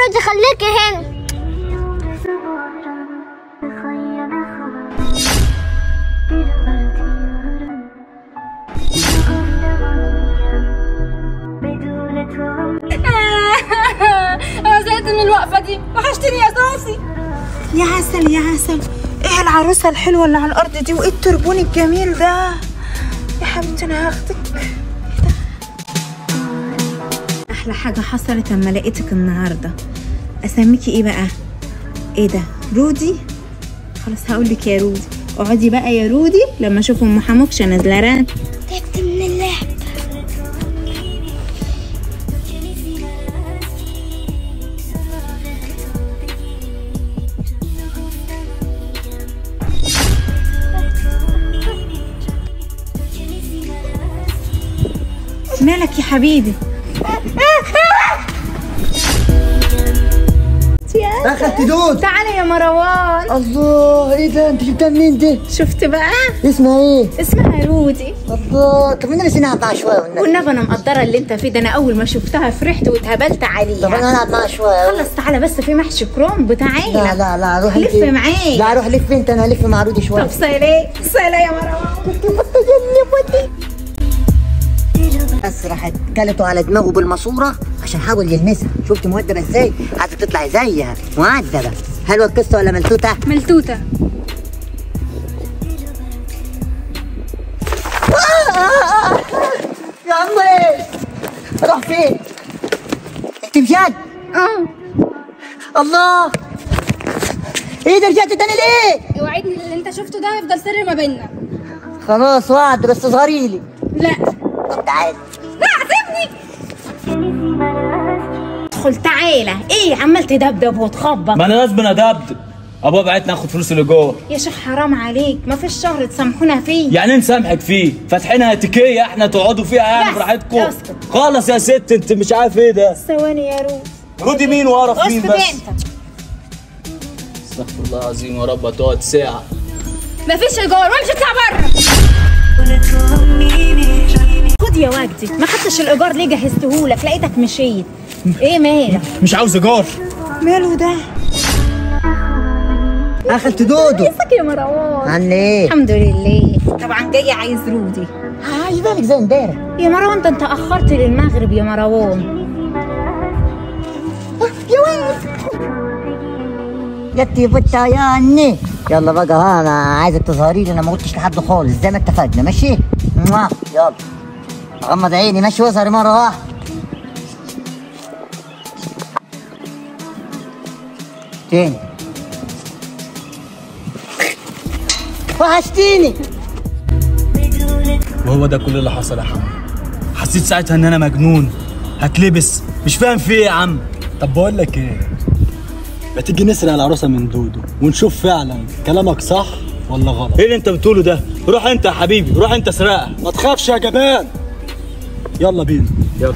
رودي خليكي هنا انا زهقت من الوقفه دي وحشتني يا صاصي يا عسل يا عسل ايه العروسه الحلوه اللي على الارض دي وايه التربون الجميل ده يا حبيبتي انا هاخدك احلى حاجه حصلت اما لقيتك النهارده اسميكي ايه بقى ايه ده رودي خلاص هقول لك يا رودي اقعدي بقى يا رودي لما اشوف ام حموكشه نازله ران تعبت من اللعب مالك يا حبيبي اخدت دود تعالى يا مروان الله ايه ده انت جبتها منين دي شفت بقى اسمها ايه اسمها رودي الله طب انا نسينا نلعب معاها شويه والنبي. والنبي انا مقدره اللي انت فيه ده انا اول ما شفتها فرحت واتهبلت طب عليها انا العب معاها شويه خلص تعالى بس في محشي كرومب تعالى لا لا لا روح لف انت. معايا. لا روح لف انت انا هلف مع رودي شويه طب سلام سلام يا مروان بس راحت كلته على دماغه بالماسوره عشان حاول يلمسها شفت مؤدبه ازاي عايزه تطلع زيها مؤدبه حلوه القصه ولا ملتوته ملتوته يا عمي راح فين انت بجد اه الله ايه ده رجعت تاني ليه اوعدني اللي انت شفته ده هيفضل سر ما بيننا خلاص وعد بس اظهري لي لا طب تعالي لا سيبني ادخل تعالى ايه عمال تدبدب وتخبط ما انا لازم ادبدب ابويا بعتني اخد فلوس الايجار يا شيخ حرام عليك ما فيش شهر تسامحونا فيه يعني نسامحك فيه فاتحينها اتيكيه احنا تقعدوا فيها يعني بس، براحتكم اسكت. خلص يا ست انت مش عارف ايه ده ثواني يا رود رودي مين وقرف مين اسكت بس انت استغفر الله العظيم يا رب هتقعد ساعه مفيش ايجار وامشي اطلع بره خد يا وجدي ما خدتش الايجار ليه جهزتهولك لقيتك مشيت ايه مالك مش عاوز ايجار ماله ده اخدت دودو ازيك يا مروان عن ايه الحمد لله طبعا جاي عايز رودي عايز بالك زي امبارح يا مروان ده انت اخرت للمغرب يا مروان يا واد جت بتا يعني يلا بقى ها انا عايزك تظهري لي انا ما قلتش لحد خالص زي ما اتفقنا ماشي موah. يلا غمض عيني ماشي واظهري مره واحده تاني وحشتيني وهو ده كل اللي حصل يا حمو حسيت ساعتها ان انا مجنون هتلبس مش فاهم في ايه يا عم طب بقول لك ايه ما تيجي نسرق العروسه من دودو ونشوف فعلا كلامك صح ولا غلط ايه اللي انت بتقوله ده روح انت يا حبيبي روح انت اسرقها ما تخافش يا جبان يلا بينا يلا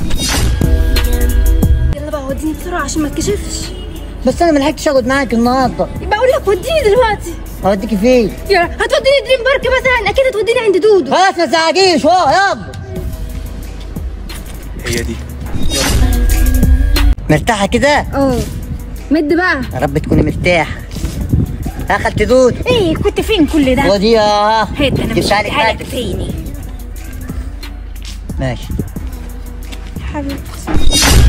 يلا بقى وديني بسرعه عشان ما اتكشفش بس انا ما لحقتش اقعد معاك النهارده يبقى اقول لك وديني دلوقتي اوديكي فين يا هتوديني دريم بارك مثلا اكيد هتوديني عند دودو خلاص ما تزعجيش هو يلا هي دي مرتاحه كده اه مد بقى يا رب تكوني مرتاحه اخدت دود ايه كنت فين كل ده ودي اه هات انا مش جبتها لك هديها لك فاتك. تاني ماشي حبيبتي